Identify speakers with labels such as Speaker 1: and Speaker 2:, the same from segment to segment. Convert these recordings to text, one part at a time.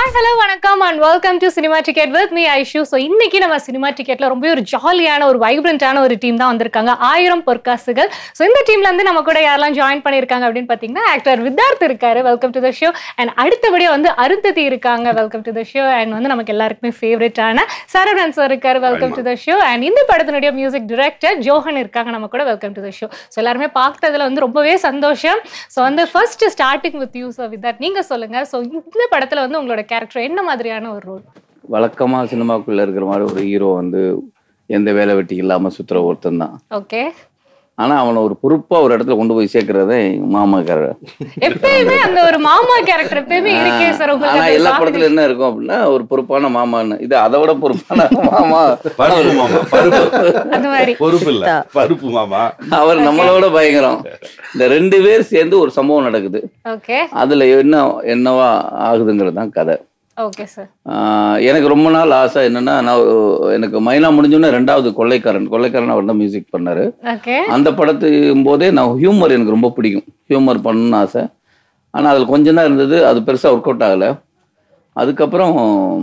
Speaker 1: Hi hello வணக்கம் and welcome to cinema ticket with me Aishu so இன்னைக்கு நம்ம cinema டிக்கெட்ல ரொம்ப ஒரு ஜாலியான ஒரு வைப்ரண்டான ஒரு டீம் தான் வந்திருக்காங்க ஆயிரம் பொற்காசுகள் ஸோ இந்த டீம்ல இருந்து நம்ம கூட யாரெல்லாம் ஜாயின் பண்ணியிருக்காங்க அப்படின்னு பார்த்தீங்கன்னா ஆக்டர் வித்தார்த் இருக்காரு welcome to the show and அடுத்தபடியாக வந்து அருந்ததி இருக்காங்க welcome to the show and வந்து நமக்கு எல்லாருக்குமே ஃபேவரட்டான சரவணன் சார் இருக்காரு welcome to the show and இந்த படத்தினுடைய மியூசிக் டிரெக்டர் ஜோஹன் இருக்காங்க நம்ம கூட welcome to the show so எல்லாருமே பார்த்ததுல வந்து ரொம்பவே சந்தோஷம் ஸோ வந்து first starting with you sir with that நீங்க சொல்லுங்க ஸோ இந்த படத்துல வந்து உங்களோட கேரக்டர் என்ன மாதிரியான ஒரு ரோல்
Speaker 2: வழக்கமாக சினிமாக்குள்ளே இருக்கிற மாதிரி ஒரு ஹீரோ வந்து எந்த வேலை வெட்டி இல்லாமல் சுற்றுற ஒருத்தன் தான்
Speaker 1: ஓகே
Speaker 2: ஆனால் அவனை ஒரு பொறுப்பாக ஒரு இடத்துல கொண்டு போய் சேர்க்கறதே எங்கள் மாமாக்காரர்
Speaker 1: எப்பயுமே அந்த ஒரு மாமா கேரக்டர் எப்பயுமே இருக்கே சார்
Speaker 2: ஆனால்
Speaker 1: உங்களுக்கு
Speaker 2: எல்லா
Speaker 1: அந்த
Speaker 2: படத்துல என்ன இருக்கும் அப்படின்னா ஒரு பொறுப்பான மாமான்னு இது அதை விட பொறுப்பான மாமா
Speaker 3: பருப்பு மாமா பருப்பு
Speaker 1: அந்த மாதிரி
Speaker 3: பொறுப்பு இல்ல பருப்பு மாமா
Speaker 2: அவர் நம்மளோட பயங்கரம் இந்த ரெண்டு பேர் சேர்ந்து ஒரு சம்பவம் நடக்குது
Speaker 1: ஓகே
Speaker 2: அதுல என்ன என்னவா ஆகுதுங்கிறது தான் கதை
Speaker 1: ஓகே சார்
Speaker 2: ஆஹ் எனக்கு ரொம்ப நாள் ஆசை என்னன்னா நான் எனக்கு மைனா முடிஞ்சோன்னே ரெண்டாவது கொள்ளைக்காரன் கொள்ளைக்காரன் அவர் தான் மியூசிக் பண்ணாரு
Speaker 1: ஓகே
Speaker 2: அந்த படத்துக்கும் போதே நான் ஹியூமர் எனக்கு ரொம்ப பிடிக்கும் ஹியூமர் பண்ணணும்னு ஆசை ஆனால் அதில் கொஞ்சம் தான் இருந்தது அது பெருசாக ஒர்க் அவுட் ஆகலை அதுக்கப்புறம்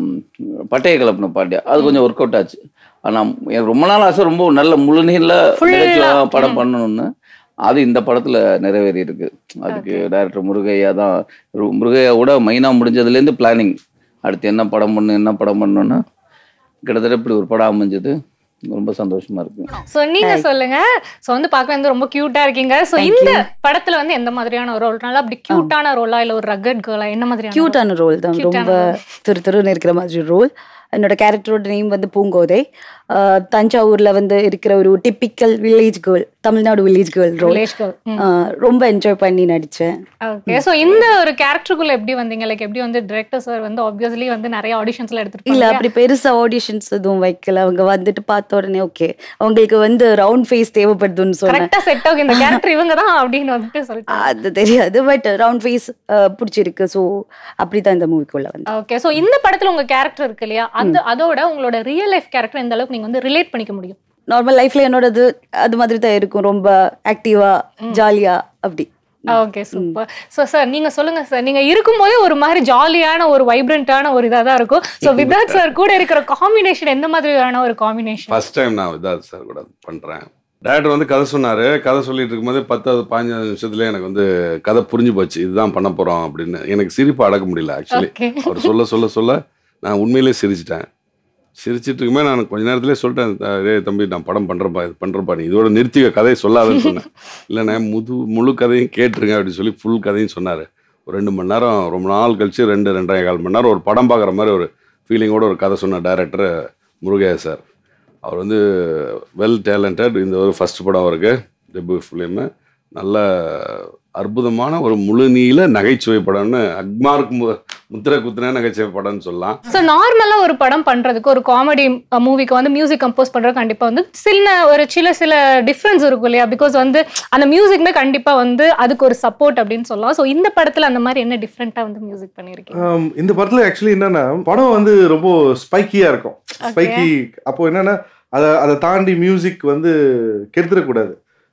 Speaker 2: பட்டைய கலப்பின பாட்டியா அது கொஞ்சம் ஒர்க் அவுட் ஆச்சு ஆனால் எனக்கு ரொம்ப நாள் ஆசை ரொம்ப நல்ல முழுநீள
Speaker 1: Full-ஆ,
Speaker 2: நிகழ்ச்சியா படம்
Speaker 1: ம்.
Speaker 2: பண்ணணும்னு அது இந்த படத்தில் நிறைவேறி இருக்கு அதுக்கு டைரக்டர் முருகையா தான் ரு- முருகையாவோட மைனா முடிஞ்சதுலேருந்து பிளானிங் அடுத்து என்ன படம் பண்ணு என்ன படம் பண்ணணும்னா கிட்டத்தட்ட இப்படி ஒரு படம் அமைஞ்சது ரொம்ப சந்தோஷமா இருக்கு
Speaker 1: சோ நீங்க சொல்லுங்க சோ வந்து பார்க்க வந்து ரொம்ப கியூட்டா இருக்கீங்க சோ
Speaker 4: Thank
Speaker 1: இந்த படத்துல வந்து எந்த மாதிரியான ஒரு ரோல் நல்லா அப்படி கியூட்டான ரோலா இல்ல ஒரு ரகட் கேர்லா என்ன மாதிரியான
Speaker 4: கியூட்டான ரோல் தான்
Speaker 1: Cute ஆன
Speaker 4: ரொம்ப திரு திருன்னு இருக்கிற மாதிரி ரோல் என்னோட கேரக்டரோட நேம் வந்து பூங்கோதை ஆஹ் தஞ்சாவூர்ல வந்து இருக்கிற ஒரு typical village girl Tamil Nadu village girl role
Speaker 1: village girl
Speaker 4: ரொம்ப என்ஜாய் பண்ணி நடிச்சேன்
Speaker 1: ஓகே சோ இந்த ஒரு கேரக்டருக்குள்ள எப்படி வந்தீங்க லைக் எப்படி வந்து டிரெக்டர் சார் வந்து ஆப்வியஸ்லி வந்து நிறைய ஆடிஷன்ஸ்ல
Speaker 4: இல்ல
Speaker 1: எடுத்துட்டு
Speaker 4: அப்படி பெருசா ஆடிஷன்ஸ் எதுவும் வைக்கல அவங்க வந்துட்டு பார்த்த உடனே ஓகே அவங்களுக்கு வந்து ரவுண்ட் ஃபேஸ் தேவைப்படுதுன்னு சொன்னேன்
Speaker 1: கரெக்டா செட் ஆகும் இந்த கேரக்டர் இவங்க தான் அப்படின்னு வந்துட்டு சொல்லிட்டு
Speaker 4: அது தெரியாது பட் ரவுண்ட் ஃபேஸ் பிடிச்சிருக்கு ஸோ அப்படிதான் இந்த மூவிக்குள்ள வந்து
Speaker 1: ஓகே சோ இந்த படத்துல உங்க கேரக்டர் இருக்கு இல்லையா அந்த அதோட உங்களோட ரியல் லைஃப் கேரக்டர் எந்த அளவுக்கு நீங்க வந்து ரிலேட் பண்ணிக்க முடியும்
Speaker 4: நார்மல் லைஃப்ல என்னோடது அது மாதிரி தான் இருக்கும் ரொம்ப ஆக்டிவா ஜாலியா அப்படி
Speaker 1: ஓகே சூப்பர் சோ சார் நீங்க சொல்லுங்க சார் நீங்க இருக்கும்போதே ஒரு மாதிரி ஜாலியான ஒரு வைப்ரண்டான ஒரு இதா தான் இருக்கும் சோ விதாத் சார் கூட இருக்கிற காம்பினேஷன் எந்த மாதிரியான ஒரு காம்பினேஷன்
Speaker 3: ஃபர்ஸ்ட் டைம் நான் விதாத் சார் கூட பண்றேன் டேரக்டர் வந்து கதை சொன்னாரு கதை சொல்லிட்டு இருக்கும்போது பத்தாவது பதினஞ்சு நிமிஷத்துல எனக்கு வந்து கதை புரிஞ்சு போச்சு இதுதான் பண்ண போறோம் அப்படின்னு எனக்கு சிரிப்பு அடக்க முடியல ஆக்சுவலி
Speaker 1: ஓகே
Speaker 3: அவர் சொல்ல சொல்ல சொல்ல நான் உண்மையிலேயே சிரிச்சிட்டேன் சிரிச்சிட்டு இருக்குமே நான் கொஞ்ச நேரத்திலே சொல்லிட்டேன் டேய் தம்பி நான் படம் பண்றப்பா இது பண்றப்பா நீ இதோட நிறுத்திக்க கதையை சொல்லாதன்னு சொன்னேன் இல்லைண்ணே முது முழு கதையும் கேட்டுருங்க அப்படின்னு சொல்லி ஃபுல் கதையும் சொன்னார் ஒரு ரெண்டு மணி நேரம் ரொம்ப நாள் கழிச்சு ரெண்டு ரெண்டரை கால் மணி நேரம் ஒரு படம் பார்க்குற மாதிரி ஒரு ஃபீலிங்கோட ஒரு கதை சொன்ன டைரக்டர் முருகையா சார் அவர் வந்து வெல் டேலண்டட் இந்த ஒரு ஃபர்ஸ்ட் படம் அவருக்கு டெபு ஃபிலிமு நல்ல அற்புதமான ஒரு முழு நீள நகைச்சுவை படம்னு அக்மார்க் மு முத்திரை குத்துன நகைச்சுவை படம்னு சொல்லலாம்
Speaker 1: சோ நார்மலா ஒரு படம் பண்றதுக்கு ஒரு காமெடி மூவிக்கு வந்து மியூசிக் கம்போஸ் பண்றது கண்டிப்பா வந்து சின்ன ஒரு சில சில டிஃப்ரென்ஸ் இருக்கும் இல்லையா பிகாஸ் வந்து அந்த மியூசிக்மே கண்டிப்பா வந்து அதுக்கு ஒரு சப்போர்ட் அப்படின்னு சொல்லலாம் சோ இந்த படத்துல அந்த மாதிரி என்ன டிஃப்ரெண்டா வந்து மியூசிக் பண்ணிருக்கீங்க
Speaker 5: ஆம், இந்த படத்துல ஆக்சுவலி என்னன்னா படம் வந்து ரொம்ப ஸ்பைக்கியா இருக்கும் ஸ்பைக்கி அப்போ என்னன்னா அதை அதை தாண்டி மியூசிக் வந்து கெடுத்துடக்கூடாது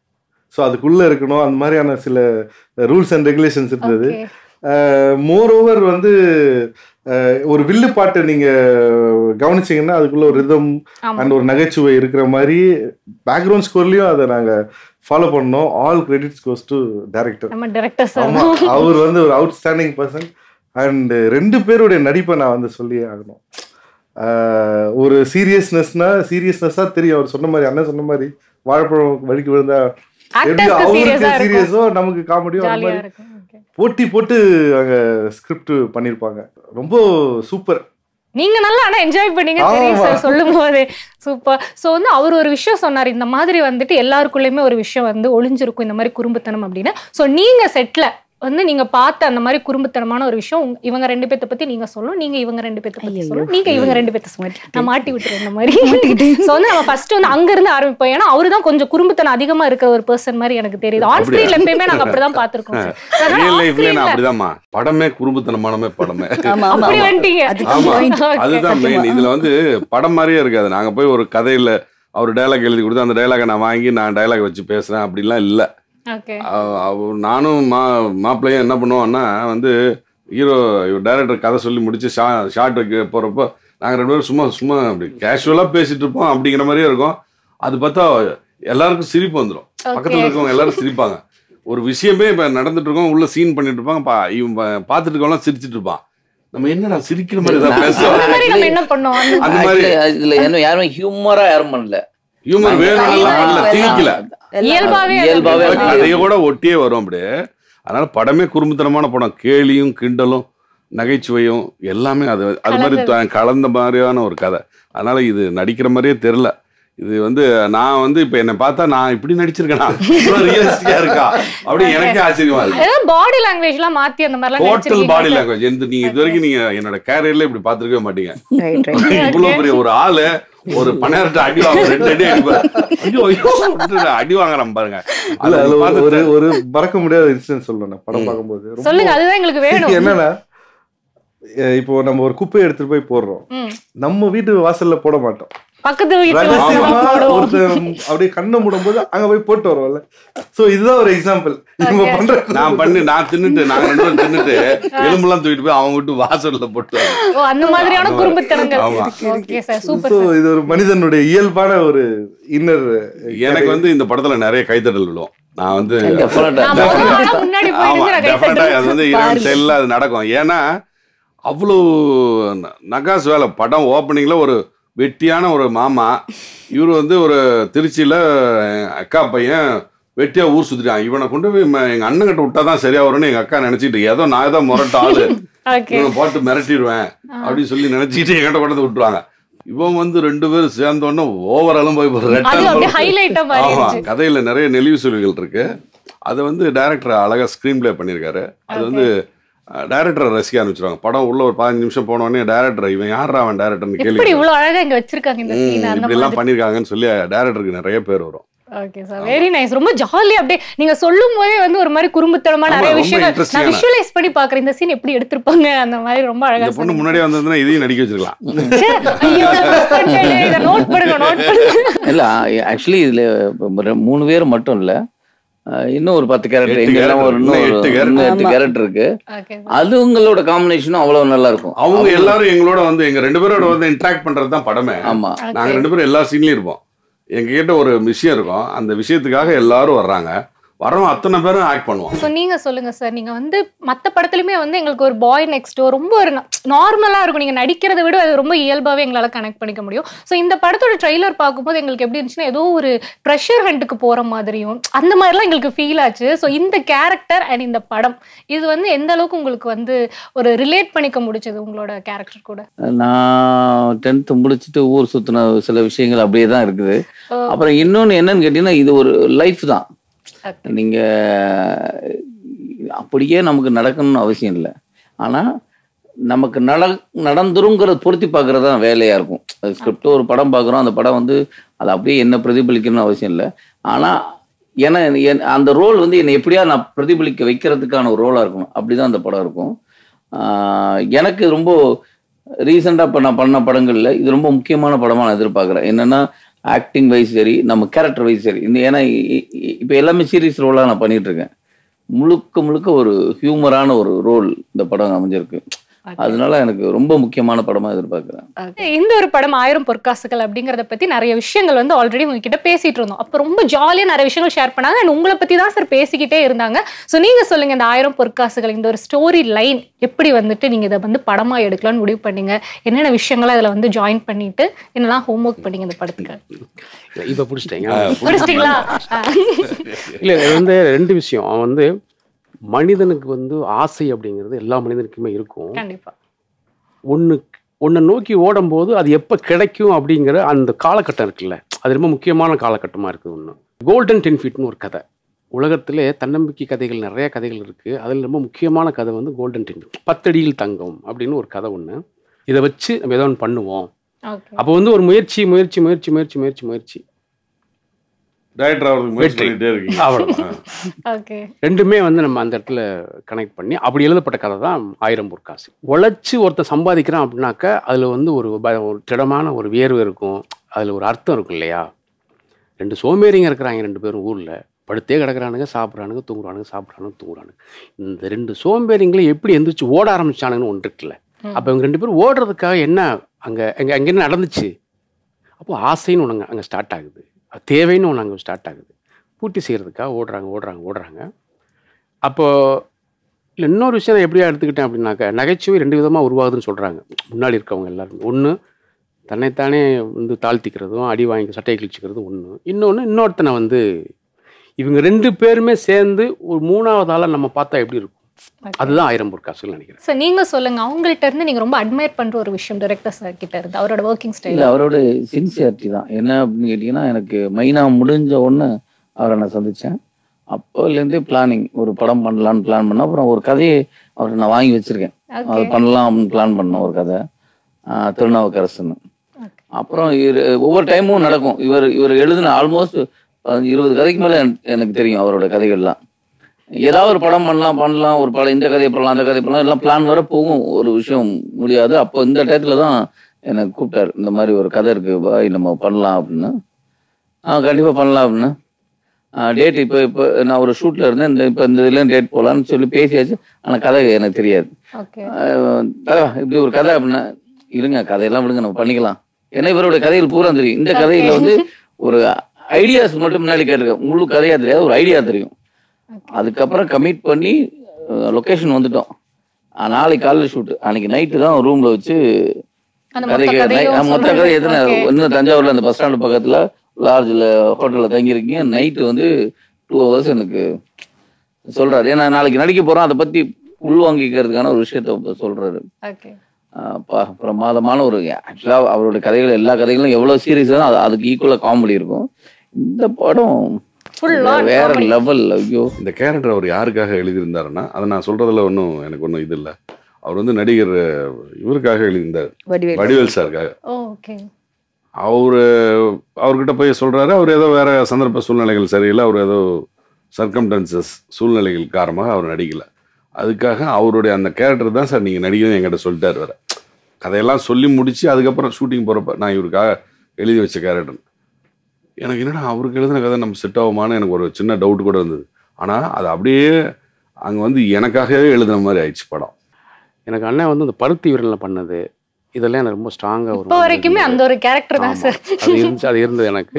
Speaker 5: ஸோ அதுக்குள்ள இருக்கணும் அந்த மாதிரியான சில ரூல்ஸ் அண்ட் ரெகுலேஷன்ஸ் இருந்தது
Speaker 1: Okay.
Speaker 5: மோர் ஓவர் வந்து அஹ், ஒரு வில்லு பாட்டை நீங்க கவனிச்சீங்கன்னா அதுக்குள்ள ஒரு ரிதம்
Speaker 1: ஆமா
Speaker 5: அண்ட் ஒரு நகைச்சுவை இருக்கிற மாதிரி பேக்ரவுண்ட் ஸ்கோர்லயும் அதை நாங்க ஃபாலோ பண்ணோம் all credits goes to director
Speaker 1: நம்ம டைரக்டர் சார்
Speaker 5: ஆமா அவர் வந்து ஒரு அவுட்ஸ்டாண்டிங் பர்சன் அண்ட் ரெண்டு பேருடைய நடிப்பை நான் வந்து சொல்லியே ஆகணும் ஆஹ் ஒரு சீரியஸ்னஸ்னா சீரியஸ்னஸா தெரியும் அவர் சொன்ன மாதிரி அண்ணன் சொன்ன மாதிரி வாழைப்பழம் வலிக்கு விழுந்தா எப்படி
Speaker 1: ஆக்டர்ஸ்க்கு சீரியஸா
Speaker 5: அவருக்கு
Speaker 1: இருக்கும்
Speaker 5: சீரியஸோ நமக்கு காமெடியோ அந்த
Speaker 1: ஜாலியா
Speaker 5: மாதிரி
Speaker 1: இருக்கும் Okay.
Speaker 5: போட்டி போட்டு அங்க ஸ்கிரிப்ட் பண்ணிருப்பாங்க ரொம்ப சூப்பர்
Speaker 1: நீங்க நல்லா ஆனா என்ஜாய் பண்ணீங்க தெரியும்
Speaker 5: ஆமா.
Speaker 1: சார் சொல்லும் போது சூப்பர் சோ வந்து அவர் ஒரு விஷயம் சொன்னார் இந்த மாதிரி வந்துட்டு எல்லாருக்குள்ளயுமே ஒரு விஷயம் வந்து ஒளிஞ்சிருக்கும் இந்த மாதிரி குறும்புத்தனம் அப்படின்னு சோ நீங்க செட்ல வந்து நீங்க பார்த்த அந்த மாதிரி குறும்புத்தனமான ஒரு விஷயம் உங்க- இவங்க ரெண்டு பேத்த பத்தி நீங்க சொல்லணும் நீங்க இவங்க ரெண்டு பேத்த பத்தி
Speaker 4: ஐயையோ.
Speaker 1: சொல்லணும் நீங்க இவங்க ரெண்டு பேத்த சொல்லணும் நான் மாட்டி விட்டுறேன் இந்த மாதிரி
Speaker 4: மாட்டிக்கிட்டேன்.
Speaker 1: சோ வந்து நம்ம ஃபர்ஸ்ட் வந்து அங்க இருந்து ஆரம்பிப்போம் ஏன்னா அவரு தான் கொஞ்சம் குறும்புத்தனம் அதிகமா இருக்க ஒரு பர்சன் மாதிரி எனக்கு தெரியுது ஆன்
Speaker 3: அப்படியா?
Speaker 1: ஸ்கிரீன்ல எப்பயுமே நாங்க அப்படிதான் பாத்துருக்கோம் sir. அதனால
Speaker 3: ரியல்
Speaker 1: off
Speaker 3: லைஃப்ல
Speaker 1: screen
Speaker 3: நான்
Speaker 1: ல
Speaker 3: அப்படிதாம்மா படமே குறும்புத்தனமானமே படமே
Speaker 4: ஆமா ஆமா
Speaker 1: அப்படி
Speaker 4: ஆமா.
Speaker 1: வந்துட்டீங்க
Speaker 4: அதுக்கு
Speaker 3: ஆமா
Speaker 4: point.
Speaker 1: Okay.
Speaker 3: அதுதான் மெயின் இதுல வந்து படம் மாதிரியே இருக்காது நாங்க போய் ஒரு கதையில அவர் டைலாக் எழுதி கொடுத்து அந்த டைலாகை நான் வாங்கி நான் டைலாக் வச்சு பேசுறேன் அப்படிலாம் இல்ல
Speaker 1: ஓகே
Speaker 3: அவ- அவ- நானும் மா மாப்பிள்ளையும் என்ன பண்ணுவோம்னா வந்து ஹீரோ டைரக்டர் கதை சொல்லி முடிச்சு ஷா ஷார்ட் வைக்க போகிறப்போ நாங்கள் ரெண்டு பேரும் சும்மா சும்மா அப்படி கேஷுவலாக பேசிட்டு இருப்போம் அப்படிங்கிற மாதிரியே இருக்கும் அது பார்த்தா எல்லாருக்கும் சிரிப்பு வந்துடும் பக்கத்தில் இருக்கவங்க எல்லாரும் சிரிப்பாங்க ஒரு விஷயமே இப்போ நடந்துட்டு இருக்கோம் உள்ள சீன் பண்ணிட்டு இருப்பாங்க பா இவன் பா- பார்த்துட்டு இருக்கவங்களாம் சிரிச்சிட்டு இருப்பான் நம்ம என்னடா சிரிக்கிற மாதிரி ஏதாவது
Speaker 1: அந்த
Speaker 3: பேசுவோம்
Speaker 1: மாதிரி நம்ம என்ன பண்ணோம் அந்த
Speaker 3: அந்த மாதிரி
Speaker 2: Actually, இதுல என்ன யாருமே ஹியூமரா யாரும் பண்ணல
Speaker 3: ஹியூமர் வேணும்லாம் பண்ணல திணிக்கல
Speaker 1: இயல்பாவே அது
Speaker 2: இயல்பாவே
Speaker 1: அப்படி
Speaker 2: அது
Speaker 3: கதையோட ஒட்டியே வரும் அப்படியே அதனால படமே குறும்புத்தனமான படம் கேலியும் கிண்டலும் நகைச்சுவையும் எல்லாமே அது அது மாதிரி த- கலந்த மாதிரியான ஒரு கதை அதனால இது நடிக்கிற மாதிரியே தெரில இது வந்து நான் வந்து இப்ப என்னை பார்த்தா நான் இப்படி நடிச்சிருக்கேனா ரியலிஸ்டிக்கா இருக்கா அப்படி எனக்கே ஆச்சரியமா இருக்கு
Speaker 1: ஏதாவது பாடி லாங்குவேஜ் எல்லாம் மாத்தி அந்த மாதிரி
Speaker 3: டோட்டல் பாடி லாங்குவேஜ் எந்த நீங்க இது வரைக்கும் நீங்க என்னோட கேரியர்ல இப்படி பார்த்திருக்கவே மாட்டீங்க
Speaker 4: ரைட் ரைட்
Speaker 3: இவ்வளவு பெரிய ஒரு ஆளு ஒரு பணியாரத்தை அடி வாங்க ரெண்டு அடி அடிப்பாரு ஐயோ ஐயோ அப்படின்ட்டு அடி வாங்குறான் பாருங்க
Speaker 5: இல்ல
Speaker 3: அது
Speaker 5: அதுல ஒரு-
Speaker 3: பார்த்து
Speaker 5: ஒரு ஒரு மறக்க முடியாத இன்சிடென்ட் சொல்லணும் நான் படம்
Speaker 3: ம்.
Speaker 5: பார்க்கும்போது ரொம்ப-
Speaker 1: சொல்லுங்க அதுதான் எங்களுக்கு வேணும்
Speaker 5: என்னன்னா அஹ் இப்போ நம்ம ஒரு குப்பையை எடுத்துட்டு போய் போடுறோம்
Speaker 1: ம்.
Speaker 5: நம்ம வீட்டு வாசல்ல போட மாட்டோம்
Speaker 1: பக்கத்து வீட்டுல
Speaker 5: ரகசியமா
Speaker 1: வந்து போடுவோம்.
Speaker 5: ஒருத்தர் அப்படியே கண்ணை மூடும்போது அங்க போய் போட்டு வருவோம்ல சோ இதுதான் ஒரு எக்ஸாம்பிள் நம்ம
Speaker 1: Okay.
Speaker 5: பண்ற
Speaker 3: நான் பண்ணி நான் தின்னுட்டு நாங்க ரெண்டு பேரும் தின்னுட்டு எலும்பெல்லாம் தூக்கிட்டு போய் அவங்க விட்டு வாசல்ல போட்டு வரோம்.
Speaker 1: ஓ அந்த மாதிரியான
Speaker 3: அந்த-
Speaker 1: குறும்புத்தனங்கள்
Speaker 3: ஆமா.
Speaker 1: ஓகே சார் சூப்பர்
Speaker 5: சோ இது ஒரு மனிதனுடைய இயல்பான ஒரு இன்னர்
Speaker 3: எனக்கு வந்து இந்த படத்துல நிறைய கைத்தட்டல் விழும் நான் வந்து
Speaker 2: Definite ஆ.
Speaker 1: நான் முதல்ல ஆனா முன்னாடி
Speaker 3: ஆமா
Speaker 1: போயிருந்து நான் கை
Speaker 3: டெஃபினட்டா
Speaker 1: தட்டுறேன்.
Speaker 3: அது வந்து இரண்டு செயல்ல அது நடக்கும் ஏன்னா அவ்வளோ ந- நகாஸ் வேலை படம் ஓப்பனிங்ல ஒரு வெட்டியான ஒரு மாமா இவர் வந்து ஒரு திருச்சியில என் அக்கா பையன் வெட்டியா ஊர் சுத்திட்டான் இவனை கொண்டு போய் ம- எங்க அண்ணன் கிட்ட விட்டாதான் சரியா வரும்னு எங்க அக்கா நினைச்சிட்டு ஏதோ நான் ஏதோ முரட்ட ஆளு
Speaker 1: ஓகே
Speaker 3: இவனை போட்டு மிரட்டிடுவேன் அப்படின்னு சொல்லி நினைச்சிட்டு என்கிட்ட கொண்டு வந்து விட்டுருவாங்க இவன் வந்து ரெண்டு பேரும் சேர்ந்த உடனே ஓவராலும் போய் ஒரு
Speaker 1: அது
Speaker 3: ரெட்டல்
Speaker 1: அப்படியே ஹைலைட்டா
Speaker 3: ஆமா
Speaker 1: மாறிடுச்சு
Speaker 3: கதையில நிறைய நெளிவு சுழிவுகள் இருக்கு அதை வந்து டைரக்டர் அழகா ஸ்க்ரீன் ப்ளே பண்ணியிருக்காரு அது வந்து டைரக்டரை ரசிக்க ஆரம்பிச்சிருவாங்க படம் உள்ள ஒரு பதினஞ்சு நிமிஷம் போன உடனே டைரக்டர் இவன் யாரா அவன் டைரக்டர்னு
Speaker 1: எப்படி
Speaker 3: கேள்வி
Speaker 1: இவ்வளவு அழகா இங்க வச்சிருக்காங்க இந்த சீன்
Speaker 3: ம்,
Speaker 1: அந்த
Speaker 3: இப்படி எல்லாம்
Speaker 1: மாதிரி
Speaker 3: பண்ணிருக்காங்கன்னு சொல்லி டைரக்டருக்கு நிறைய பேர் வரும்
Speaker 1: ஓகே சார் வெரி நைஸ் ரொம்ப ஜாலியா அப்படியே நீங்க சொல்லும் போதே வந்து ஒரு மாதிரி குறும்புத்தனமா
Speaker 3: ஆமா,
Speaker 1: நிறைய
Speaker 3: ரொம்ப
Speaker 1: விஷயங்கள் நான்
Speaker 3: interesting-ஆன.
Speaker 1: விஷுவலைஸ் பண்ணி பாக்குறேன் இந்த சீன் எப்படி எடுத்திருப்பாங்க அந்த மாதிரி ரொம்ப அழகா
Speaker 3: இந்த பொண்ணு முன்னாடியே வந்திருந்தா இதையும் நடிக்க வச்சிருக்கலாம்
Speaker 1: ச்சே, ஐயோ நான் miss பண்ணிட்டேனே. இதை நோட் பண்ணுங்க நோட் பண்ணுங்க
Speaker 2: இல்ல ஆக்சுவலி இதுல இப்ப ரெ- மூணு பேர் மட்டும் இல்ல அஹ் இன்னும் ஒரு பத்து கேரக்டர்
Speaker 3: எட்டு
Speaker 2: எங்க எல்லாம் ஒரு
Speaker 3: character,
Speaker 2: இன்னும்
Speaker 3: இன்னும்
Speaker 2: ஒரு
Speaker 3: எட்டு character.
Speaker 2: இன்னும் எட்டு
Speaker 4: ஆமா.
Speaker 2: கேரக்டர் இருக்கு
Speaker 1: ஓகே
Speaker 2: அதுங்களோட காம்பினேஷனும் அவ்வளவு நல்லா இருக்கும்
Speaker 3: அவங்க எல்லாரும் எங்களோட வந்து எங்க ரெண்டு பேரோட வந்து இன்ட்ராக்ட் பண்றது தான் படமே
Speaker 2: ஆமா
Speaker 3: நாங்க ரெண்டு பேரும் எல்லா சீன்லயும் இருப்போம் எங்க கிட்ட ஒரு விஷயம் இருக்கும் அந்த விஷயத்துக்காக எல்லாரும் வர்றாங்க வரவங்க அத்தனை பேரும் ஆக்ட் பண்ணுவோம்
Speaker 1: ஸோ நீங்க சொல்லுங்க சார் நீங்க வந்து மத்த படத்துலயுமே வந்து எங்களுக்கு ஒரு பாய் நெக்ஸ்ட் டோர் ரொம்ப ஒரு நார்மலா இருக்கும் நீங்க நடிக்கிறத விட அது ரொம்ப இயல்பாவே எங்களால கனெக்ட் பண்ணிக்க முடியும் ஸோ இந்த படத்தோட ட்ரெய்லர் பார்க்கும்போது எங்களுக்கு எப்படி இருந்துச்சுன்னா ஏதோ ஒரு ப்ரெஷர் ஹண்ட்டுக்கு போற மாதிரியும் அந்த மாதிரிலாம் எங்களுக்கு ஃபீல் ஆச்சு ஸோ இந்த கேரக்டர் அண்ட் இந்த படம் இது வந்து எந்த அளவுக்கு உங்களுக்கு வந்து ஒரு ரிலேட் பண்ணிக்க முடிச்சது உங்களோட கேரக்டர் கூட
Speaker 2: நான் டென்த்து முடிச்சுட்டு ஊர் சுத்தின சில விஷயங்கள் அப்படியே தான் இருக்குது
Speaker 1: ஓ.
Speaker 2: அப்புறம் இன்னொன்னு என்னன்னு கேட்டீங்கன்னா இது ஒரு லைஃப் தான்
Speaker 1: Okay.
Speaker 2: நீங்க அப்படியே நமக்கு நடக்கணும்னு அவசியம் இல்லை ஆனா நமக்கு நட நடந்துருங்கிறத பொருத்தி பார்க்கறது தான் வேலையா இருக்கும் அது ஸ்கிரிப்ட் ஒரு படம் பார்க்குறோம் அந்த படம் வந்து அது அப்படியே என்ன பிரதிபலிக்கணும்னு அவசியம் இல்லை ஆனா ஏன்னா என்- அந்த ரோல் வந்து என்னை எப்படியா நான் பிரதிபலிக்க வைக்கிறதுக்கான ஒரு ரோலா இருக்கணும் அப்படிதான் அந்த படம் இருக்கும் ஆஹ் எனக்கு ரொம்ப ரீசெண்டாக இப்போ நான் பண்ண படங்கள்ல இது ரொம்ப முக்கியமான படமா நான் எதிர்பார்க்குறேன் என்னன்னா ஆக்டிங் வைஸ் சரி நம்ம கேரக்டர் வைஸ் சரி இந்த ஏன்னா இப்போ எல்லாமே சீரியஸ் ரோலாக நான் பண்ணிட்டு இருக்கேன் முழுக்க முழுக்க ஒரு ஹியூமரான ஒரு ரோல் இந்த படம் அமைஞ்சிருக்கு அதனால எனக்கு ரொம்ப முக்கியமான படமா எதிர்பார்க்குறேன்
Speaker 1: இந்த ஒரு படம் ஆயிரம் பொற்காசுகள் அப்படிங்கறத பத்தி நிறைய விஷயங்கள் வந்து ஆல்ரெடி உங்ககிட்ட பேசிட்டு இருந்தோம் அப்ப ரொம்ப ஜாலியா நிறைய விஷயங்கள் ஷேர் பண்ணாங்க அண்ட் உங்களை பத்தி தான் சார் பேசிக்கிட்டே இருந்தாங்க சோ நீங்க சொல்லுங்க இந்த ஆயிரம் பொற்காசுகள் இந்த ஒரு ஸ்டோரி லைன் எப்படி வந்துட்டு நீங்க இதை வந்து படமா எடுக்கலாம்னு முடிவு பண்ணீங்க என்னென்ன விஷயங்களை அதுல வந்து ஜாயின் பண்ணிட்டு என்னெல்லாம் ஹோம்ஒர்க் பண்ணீங்க இந்த படத்துக்கு
Speaker 6: இப்போ பிடிச்சிட்டேங்க
Speaker 1: புரிச்சிட்டீங்களா
Speaker 6: இல்லை இது வந்து ரெண்டு விஷயம் அவன் வந்து மனிதனுக்கு வந்து ஆசை அப்படிங்கிறது எல்லா மனிதனுக்குமே இருக்கும்
Speaker 1: கண்டிப்பா
Speaker 6: ஒன்று ஒன்றை நோக்கி ஓடும்போது அது எப்போ கிடைக்கும் அப்படிங்கிற அந்த காலகட்டம் இருக்குல்ல அது ரொம்ப முக்கியமான காலகட்டமாக இருக்குது ஒன்று கோல்டன் டென் ஃபீட்னு ஒரு கதை உலகத்திலே தன்னம்பிக்கை கதைகள் நிறைய கதைகள் இருக்குது அதில் ரொம்ப முக்கியமான கதை வந்து கோல்டன் டென் பத்தடியில் தங்கம் அப்படின்னு ஒரு கதை ஒன்று இதை வச்சு நம்ம ஏதோ ஒன்று பண்ணுவோம்
Speaker 1: ஓகே
Speaker 6: அப்போ வந்து ஒரு முயற்சி முயற்சி முயற்சி முயற்சி முயற்சி முயற்சி
Speaker 3: டைரக்டர் அவருக்கு முயற்சி
Speaker 6: வெற்றி.
Speaker 3: பண்ணிட்டே இருக்கீங்க
Speaker 6: அவ்வளவுதான்.
Speaker 1: ஓகே
Speaker 6: ரெண்டுமே வந்து நம்ம அந்த இடத்துல கனெக்ட் பண்ணி அப்படி எழுதப்பட்ட கதை தான் ஆயிரம் பொற்காசு உழைச்சி ஒருத்தன் சம்பாதிக்கிறான் அப்படின்னாக்க அதில் வந்து ஒரு ப- ஒரு திடமான ஒரு வியர்வு இருக்கும் அதில் ஒரு அர்த்தம் இருக்கும் இல்லையா ரெண்டு சோம்பேறிங்க இருக்கிறாங்க ரெண்டு பேரும் ஊரில் படுத்தே கிடக்குறானுங்க சாப்பிட்றானுங்க தூங்குறானுங்க சாப்பிட்றானுங்க தூங்குறானுங்க இந்த ரெண்டு சோம்பேறிங்களும் எப்படி எந்திரிச்சு ஓட ஆரம்பிச்சானுங்கன்னு ஒன்று இருக்குல்ல
Speaker 1: ம்.
Speaker 6: அப்போ இவங்க ரெண்டு பேரும் ஓடுறதுக்காக என்ன அங்கே அங்கே அங்கே என்ன நடந்துச்சு அப்போ ஆசைன்னு ஒன்று அங்கே ஸ்டார்ட் ஆகுது அது தேவைன்னு ஒன்று அங்கே ஸ்டார்ட் ஆகுது பூர்த்தி செய்கிறதுக்காக ஓடுறாங்க ஓடுறாங்க ஓடுறாங்க அப்போ இல்லை இன்னொரு விஷயம் நான் எப்படியா எடுத்துக்கிட்டேன் அப்படின்னாக்க நகைச்சுவை ரெண்டு விதமாக உருவாகுதுன்னு சொல்கிறாங்க முன்னாடி இருக்கவங்க எல்லாருமே ஒன்று தன்னைத்தானே வந்து தாழ்த்திக்கிறதும் அடி வாங்கி சட்டையை கிழிச்சிக்கிறதும் ஒன்று இன்னொன்று இன்னொருத்தனை வந்து இவங்க ரெண்டு பேருமே சேர்ந்து ஒரு மூணாவது ஆளாக நம்ம பார்த்தா எப்படி இருக்கும் அதுதான் ஆயிரம் பொற்காசுகள் நினைக்கிறேன்
Speaker 1: சார் நீங்க சொல்லுங்க அவங்கள்ட்ட இருந்து நீங்க ரொம்ப அட்மையர் பண்ற ஒரு விஷயம் டைரக்டர் சார் கிட்ட இருந்து அவரோட ஒர்க்கிங் ஸ்டைல்
Speaker 2: இல்லை அவரோட சின்சியாரிட்டி தான் என்ன அப்படின்னு கேட்டிங்கன்னா எனக்கு மெயினாக முடிஞ்ச ஒன்று அவரை நான் சந்தித்தேன் அப்போலேருந்தே பிளானிங் ஒரு படம் பண்ணலான்னு பிளான் பண்ணேன் அப்புறம் ஒரு கதையை அவரை நான் வாங்கி வச்சுருக்கேன் அது பண்ணலாம் அப்படின்னு பிளான் பண்ணோம் ஒரு கதை ஆஹ் திருநாவுக்கரசுன்னு அப்புறம் இவர் ஒவ்வொரு டைமும் நடக்கும் இவர் இவர் எழுதின ஆல்மோஸ்ட் இருபது கதைக்கு மேலே எனக்கு தெரியும் அவரோட கதைகள்லாம் ஏதாவது ஒரு படம் பண்ணலாம் பண்ணலாம் ஒரு படம் இந்த கதையை பண்ணலாம் அந்த கதையை பண்ணலாம் எல்லாம் பிளான் வர போகும் ஒரு விஷயம் முடியாது அப்போ இந்த டயத்தில் தான் எனக்கு கூப்பிட்டாரு இந்த மாதிரி ஒரு கதை இருக்கு பாய் நம்ம பண்ணலாம் அப்படின்னு ஆ கண்டிப்பாக பண்ணலாம் அப்படின்னு டேட் இப்போ இப்போ நான் ஒரு ஷூட்டில் இருந்தேன் இந்த இப்போ இந்த இதுலேயும் டேட் போகலான்னு சொல்லி பேசியாச்சு ஆனால் கதை எனக்கு தெரியாது
Speaker 1: ஓகே
Speaker 2: ஆஹ் தலைவா, இப்படி ஒரு கதை அப்படின்னா இருங்க கதையெல்லாம் விடுங்க நம்ம பண்ணிக்கலாம் ஏன்னா இவரோட கதைகள் பூரா தெரியும் இந்த கதையில வந்து ஒரு ஐடியாஸ் மட்டும் முன்னாடி கேட்டிருக்கேன் முழு கதையா தெரியாது ஒரு ஐடியா தெரியும் அதுக்கப்புறம் கமிட் பண்ணி லொகேஷன் வந்துட்டோம் ஆஹ் நாளைக்கு காலையில் ஷூட் அன்னைக்கு நைட்டு தான் ரூம்ல வச்சு
Speaker 1: அந்த மொத்த
Speaker 2: கதைக்கு
Speaker 1: கதையும்
Speaker 2: night- ஆஹ் மொத்த கதை
Speaker 1: சொல்றது.
Speaker 2: எத்தனை
Speaker 1: Okay.
Speaker 2: இன்னும் தஞ்சாவூர்ல அந்த பஸ் ஸ்டாண்டு பக்கத்துல லார்ஜில் ஹோட்டலில் தங்கியிருக்கீங்க நைட்டு வந்து டூ ஹவர்ஸ் எனக்கு சொல்றாரு ஏன்னா நாளைக்கு நடிக்க போறோம் அதை பத்தி உள்வாங்கிக்கிறதுக்கான ஒரு விஷயத்த இப்ப சொல்றாரு
Speaker 1: ஓகே
Speaker 2: ஆஹ் ப- பிரமாதமான ஒரு ஆக்சுவலாக அவரோட கதைகள் எல்லா கதைகளும் எவ்வளோ சீரியஸ் அது அதுக்கு ஈக்குவலாக காமெடி இருக்கும் இந்த படம்
Speaker 1: Full on
Speaker 2: வேற
Speaker 1: comedy.
Speaker 2: லெவல் ஐயோ
Speaker 3: இந்த கேரக்டர் அவர் யாருக்காக எழுதியிருந்தாருன்னா அதை நான் சொல்றதுல ஒன்றும் எனக்கு ஒன்றும் இது இல்லை அவர் வந்து நடிகர் இவருக்காக எழுதியிருந்தார்
Speaker 4: வடிவேல்
Speaker 3: வடிவேல் சாருக்காக
Speaker 1: ஓகே
Speaker 3: அவர் அவர்கிட்ட போய் சொல்றாரு அவர் ஏதோ வேற சந்தர்ப்ப சூழ்நிலைகள் சரியில்லை அவர் ஏதோ சர்க்கம்டன்சஸ் சூழ்நிலைகள் காரணமாக அவர் நடிக்கல அதுக்காக அவருடைய அந்த கேரக்டர் தான் சார் நீங்கள் நடிக்கணும் என்கிட்ட சொல்லிட்டார் வேற கதையெல்லாம் சொல்லி முடிச்சு அதுக்கப்புறம் ஷூட்டிங் போகிறப்ப நான் இவருக்காக எழுதி வச்ச கேரக்டர் எனக்கு என்னடா அவருக்கு எழுதின கதை நம்ம செட் ஆகுமான்னு எனக்கு ஒரு சின்ன டவுட் கூட இருந்தது ஆனால் அது அப்படியே அங்கே வந்து எனக்காகவே எழுதின மாதிரி ஆயிடுச்சு படம்
Speaker 6: எனக்கு அண்ணன் வந்து இந்த பருத்தி விரலில் பண்ணது இதெல்லாம் எனக்கு ரொம்ப ஸ்ட்ராங்காக
Speaker 1: இப்போ வரைக்குமே அந்த ஒரு கேரக்டர் தான்
Speaker 6: ஆமா.
Speaker 1: சார்
Speaker 6: அது இருந்துச்சு அது இருந்தது எனக்கு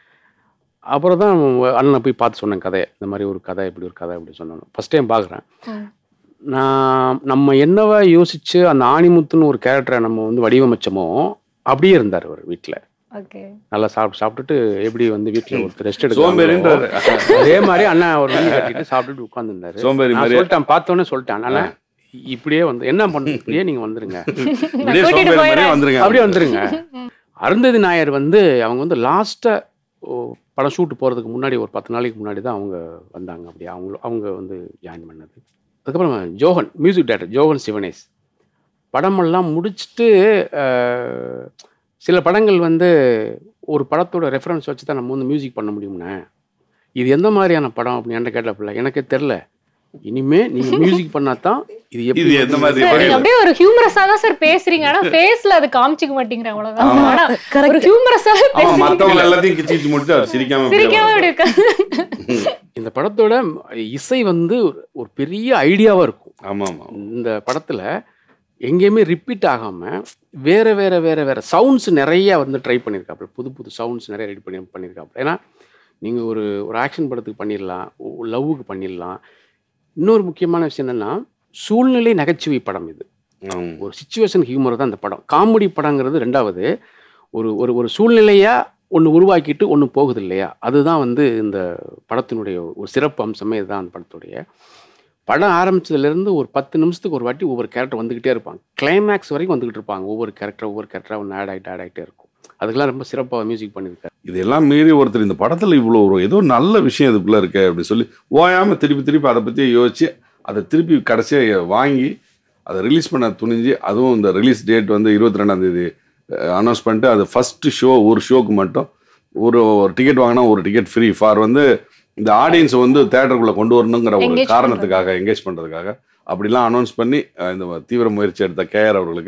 Speaker 6: அப்புறம் தான் அண்ணனை போய் பார்த்து சொன்னேன் கதையை இந்த மாதிரி ஒரு கதை இப்படி ஒரு கதை இப்படி சொன்னோம் ஃபஸ்ட் டைம் பார்க்குறேன்
Speaker 1: ம்.
Speaker 6: நான் நம்ம என்னவா யோசிச்சு அந்த ஆணிமுத்துன்னு ஒரு கேரக்டரை நம்ம வந்து வடிவமைச்சோமோ அப்படியே இருந்தார் அவர் வீட்டில்
Speaker 1: ஓகே
Speaker 6: நல்லா சாப்பிட்டு சாப்பிட்டுட்டு எப்படி வந்து வீட்டில் ஒருத்தர் ரெஸ்ட்
Speaker 3: சோம்பேறின்றாரு
Speaker 6: எடுக்க அதே மாதிரி அண்ணா ஒரு வீடு கட்டிட்டு சாப்பிட்டுட்டு உட்காந்துருந்தாரு
Speaker 3: சோம்பேறி
Speaker 6: நான்
Speaker 3: மாதிரி
Speaker 6: சொல்லிட்டேன் பார்த்தோன்னே சொல்லிட்டேன் அண்ணா இப்படியே வந்து என்ன பண்ண இப்படியே நீங்க வந்துருங்க
Speaker 3: இப்படியே
Speaker 1: கூட்டிட்டு
Speaker 3: சோம்பேறி மாதிரியே
Speaker 1: போயிடுறேன்.
Speaker 3: வந்துருங்க
Speaker 6: அப்படியே வந்துருங்க அருந்ததி நாயர் வந்து அவங்க வந்து லாஸ்ட்டாக படம் ஷூட் போகிறதுக்கு முன்னாடி ஒரு பத்து நாளைக்கு முன்னாடி தான் அவங்க வந்தாங்க அப்படி அவங்க அவங்க வந்து ஜாயின் பண்ணது அதுக்கப்புறம் ஜோஹன் மியூசிக் டைரக்டர் ஜோஹன் சிவனேஷ் படமெல்லாம் முடிச்சுட்டு அஹ், சில படங்கள் வந்து ஒரு படத்தோட ரெஃபரன்ஸ் வச்சு தான் நம்ம வந்து மியூசிக் பண்ண முடியும்ண்ணே இது எந்த மாதிரியான படம் அப்படின்னு என்கிட்ட கேட்டப்பில்ல எனக்கே தெரில இனிமே நீங்க மியூசிக் பண்ணாதான் இது எப்படி
Speaker 3: இது எந்த மாதிரி
Speaker 1: சார்
Speaker 3: புரியல.
Speaker 1: நீங்க அப்படியே ஒரு ஹியூமரஸா தான் சார் பேசுறீங்க ஆனா ஃபேஸ்ல அது காமிச்சிக்க மாட்டேங்கிற அவ்வளவுதான்
Speaker 3: ஆமா.
Speaker 1: ஆனா ஒரு
Speaker 4: கரெக்ட்
Speaker 1: ஹியூமரஸாவே
Speaker 3: ஆமா
Speaker 1: பேசுறீங்க
Speaker 3: மத்தவங்க எல்லாத்தையும் கிச்சு கிச்சு முடிச்சு அவர் சிரிக்காம அப்படியே
Speaker 1: சிரிக்காம
Speaker 3: வந்தாரு.
Speaker 1: இப்படி இருக்க
Speaker 6: இந்த படத்தோட இசை வந்து ஒரு- ஒரு பெரிய ஐடியாவா இருக்கும்
Speaker 3: ஆமா ஆமா
Speaker 6: இந்த படத்துல எங்கேயுமே ரிப்பீட் ஆகாம வேற வேற வேற வேற சவுண்ட்ஸ் நிறைய வந்து ட்ரை பண்ணியிருக்காப்புல புது புது சவுண்ட்ஸ் நிறைய ரெடி பண்ணி பண்ணியிருக்காப்புல ஏன்னா நீங்க ஒரு ஒரு ஆக்ஷன் படத்துக்கு பண்ணிடலாம் லவ்வுக்கு பண்ணிடலாம் இன்னொரு முக்கியமான விஷயம் என்னன்னா சூழ்நிலை நகைச்சுவை படம் இது
Speaker 3: ஆமா.
Speaker 6: ஒரு சுச்சுவேஷன் ஹியூமர் தான் இந்த படம் காமெடி படங்கிறது ரெண்டாவது ஒரு ஒரு ஒரு சூழ்நிலையா ஒன்று உருவாக்கிட்டு ஒன்று போகுது இல்லையா அதுதான் வந்து இந்த படத்தினுடைய ஒரு சிறப்பு அம்சமே இதுதான் அந்த படத்துடைய படம் ஆரம்பிச்சதுலேருந்து ஒரு பத்து நிமிஷத்துக்கு ஒரு வாட்டி ஒவ்வொரு கேரக்டர் வந்துக்கிட்டே இருப்பாங்க கிளைமேக்ஸ் வரைக்கும் வந்துக்கிட்டு இருப்பாங்க ஒவ்வொரு கேரக்டர் ஒவ்வொரு கேரக்டராக ஒன்று ஆட் ஆகிட்டு ஆட் ஆகிட்டே இருக்கும் அதுக்கெல்லாம் ரொம்ப சிறப்பாக மியூசிக் பண்ணியிருக்காரு
Speaker 3: இதெல்லாம் மீறி ஒருத்தர் இந்த படத்துல இவ்வளோ ஒரு ஏதோ நல்ல விஷயம் இதுக்குள்ள இருக்கு அப்படின்னு சொல்லி ஓயாம திருப்பி திருப்பி அதை பத்தி யோசிச்சு அதை திருப்பி கடைசியா வாங்கி அதை ரிலீஸ் பண்ண துணிஞ்சு அதுவும் இந்த ரிலீஸ் டேட் வந்து இருபத்தி ரெண்டாம் தேதி அனௌன்ஸ் பண்ணிட்டு அது ஃபர்ஸ்ட் ஷோ ஒரு ஷோக்கு மட்டும் ஒரு ஒரு டிக்கெட் வாங்கினா ஒரு டிக்கெட் ஃப்ரீ ஃபார் வந்து இந்த ஆடியன்ஸை வந்து தேட்டருக்குள்ள கொண்டு வரணுங்கிற ஒரு
Speaker 1: Engage
Speaker 3: காரணத்துக்காக என்கேஜ் பண்றதுக்காக அப்படிலாம் அனௌன்ஸ் பண்ணி அஹ், இந்த தீவிர முயற்சி எடுத்த கேஆர் அவர்களுக்கு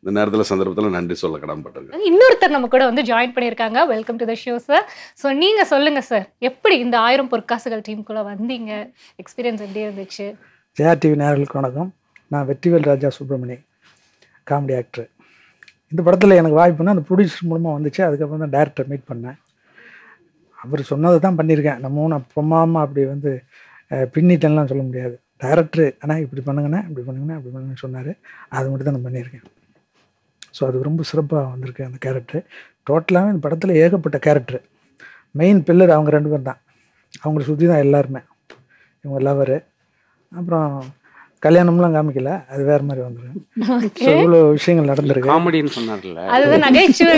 Speaker 3: இந்த நேரத்தில் சந்தர்ப்பத்தில் நன்றி சொல்ல கடமைப்பட்டிருக்கேன்
Speaker 1: இன்னொருத்தர் நம்ம கூட வந்து ஜாயின் பண்ணியிருக்காங்க welcome to the show sir so நீங்க சொல்லுங்க சார் எப்படி இந்த ஆயிரம் பொற்காசுகள் டீமுக்குள்ள வந்தீங்க எக்ஸ்பீரியன்ஸ் எப்படி இருந்துச்சு
Speaker 7: ஜெயா டிவி நேயர்களுக்கு வணக்கம் நான் வெற்றிவேல் ராஜா சுப்பிரமணி காமெடி ஆக்டர் இந்த படத்தில் எனக்கு வாய்ப்புன்னா அந்த ப்ரொடியூசர் மூலமாக வந்துச்சு அதுக்கப்புறம் தான் டேரக்டர் மீட் பண்ணேன் அவர் சொன்னதை தான் பண்ணியிருக்கேன் நம்ம ஒன்றும் அப்புறமாமா அப்படி வந்து அஹ், பின்னிட்டேன்லாம் சொல்ல முடியாது டேரக்டர் ஆனால் இப்படி பண்ணுங்கண்ணே இப்படி பண்ணுங்கண்ணே அப்படி பண்ணுங்கன்னு சொன்னார் அது மட்டும் தான் நான் பண்ணியிருக்கேன் ஸோ அது ரொம்ப சிறப்பாக வந்திருக்கு அந்த கேரக்டர் டோட்டலாகவே இந்த படத்தில் ஏகப்பட்ட கேரக்டர் மெயின் பில்லர் அவங்க ரெண்டு பேர் தான் அவங்கள சுற்றி தான் எல்லாருமே இவங்க லவரு அப்புறம் கல்யாணம்லாம் காமிக்கல அது வேற மாதிரி வந்துடும் ஸோ இவ்வளோ விஷயங்கள் நடந்திருக்கு
Speaker 6: காமெடின்னு சொன்னார்ல
Speaker 1: அதுதான் நகைச்சுவை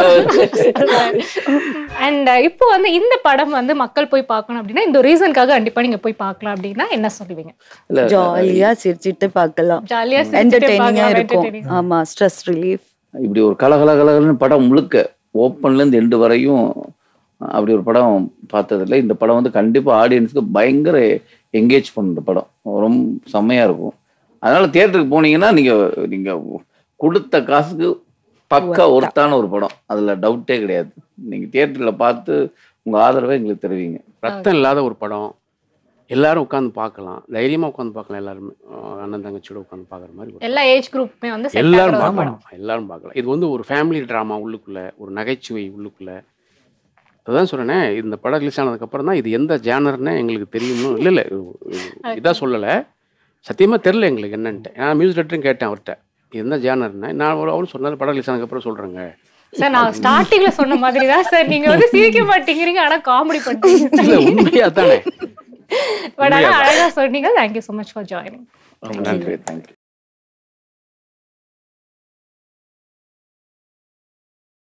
Speaker 1: அண்ட் இப்போ வந்து இந்த படம் வந்து மக்கள் போய் பார்க்கணும் அப்படின்னா இந்த ரீசனுக்காக கண்டிப்பா நீங்க போய் பார்க்கலாம் அப்படின்னா என்ன சொல்லுவீங்க
Speaker 2: இல்ல
Speaker 4: ஜாலியா சிரிச்சிட்டு பார்க்கலாம்
Speaker 1: ஜாலியா
Speaker 4: என்டர்டெய்னிங்கா இருக்கும் ஆமா ஸ்ட்ரெஸ் ரிலீஃப்
Speaker 2: இப்படி ஒரு கலகல கலகலன்னு படம் முழுக்க ஓப்பன்ல இருந்து எண்டு வரையும் அப்படி ஒரு படம் பார்த்ததில்ல இந்த படம் வந்து கண்டிப்பா ஆடியன்ஸுக்கு பயங்கர என்கேஜ் பண்ணுற படம் ரொம்ப செம்மையா இருக்கும் அதனால தியேட்டருக்கு போனீங்கன்னா நீங்க நீங்க கொடுத்த காசுக்கு பக்கா ஒருத்தான ஒரு படம் அதுல டவுட்டே கிடையாது நீங்க தியேட்டர்ல பார்த்து உங்க ஆதரவை எங்களுக்கு தெரிவிங்க
Speaker 6: ரத்தம் இல்லாத ஒரு படம் எல்லாரும் உட்காந்து பார்க்கலாம் தைரியமா உட்காந்து பார்க்கலாம் எல்லாருமே அஹ் அண்ணன் தங்கச்சியோட உட்காந்து பார்க்குற மாதிரி ஒரு
Speaker 1: எல்லா ஏஜ் குரூப்புமே வந்து set
Speaker 6: எல்லாரும்
Speaker 1: ஆகுற ஒரு படம்.
Speaker 6: பார்க்கலாம் எல்லாரும் பார்க்கலாம் இது வந்து ஒரு ஃபேமிலி ட்ராமா உள்ளுக்குள்ள ஒரு நகைச்சுவை உள்ளுக்குள்ள அதான் சொல்றேனே இந்த படம் ரிலீஸ் ஆனதுக்கப்புறம் தான் இது எந்த ஜேனர்னு எங்களுக்கு தெரியும்னு இல்லை இல்லை இதாக சொல்லலை சத்தியமாக தெரில எங்களுக்கு என்னன்ட்டு நான் மியூசிக் டேரக்டரும் கேட்டேன் அவர்கிட்ட இது எந்த ஜேனர்னு நான் அவர் அவரும் சொன்னார் படம் ரிலீஸ் ஆனதுக்கப்புறம் சொல்கிறேங்க
Speaker 1: சார் நான் ஸ்டார்டிங்ல சொன்ன மாதிரி தான் சார் நீங்க வந்து சிரிக்க மாட்டேங்கிறீங்க ஆனா காமெடி
Speaker 6: இல்லை
Speaker 1: பண்றீங்க
Speaker 6: உண்மையாக தானே
Speaker 1: பட் ஆனா அழகா சொன்னீங்க thank you so much for joining
Speaker 2: நன்றி தேங்க்யூ